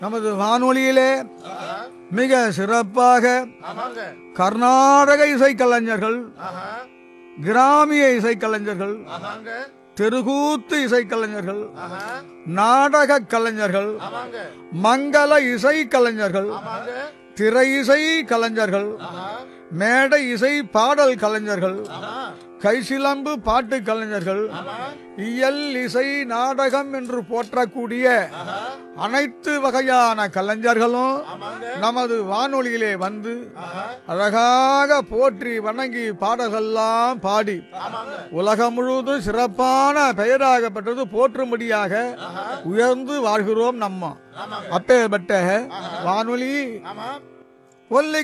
நமது வானொலியிலே மிக சிறப்பாக ஆமாங்க கர்நாடக இசைக்கலைஞர்கள் ஆஹா கிராமிய இசைக்கலைஞர்கள் ஆமாங்க தெருகூத்து இசைக்கலைஞர்கள் ஆஹா நாடக கலைஞர்கள் ஆமாங்க மங்கள இசை கலைஞர்கள் ஆமாங்க திரை இசை கலைஞர்கள் ஆஹா மேடை இசை பாடல் கலைஞர்கள் ஆமா கைசிலம்பு பாட்டு கலைஞர்கள் ஆமா இயல் இசை நாடகம் என்று போற்றக்கூடிய ஆஹா அனைத்து வகையான கலைஞர்களும் ஆமாங்க நமது வானொலியிலே வந்து ஆஹா அழகாக போற்றி வணங்கி பாடல்கள்லாம் பாடி ஆமாங்க உலகம் முழுவதும் சிறப்பான பெயராகப்பட்டது போற்றும்படியாக ஆஹா உயர்ந்து வாழ்கிறோம் நம்ம ஆமாங்க அப்பேற்பட்ட வானொலி ஆமா ஒல்லி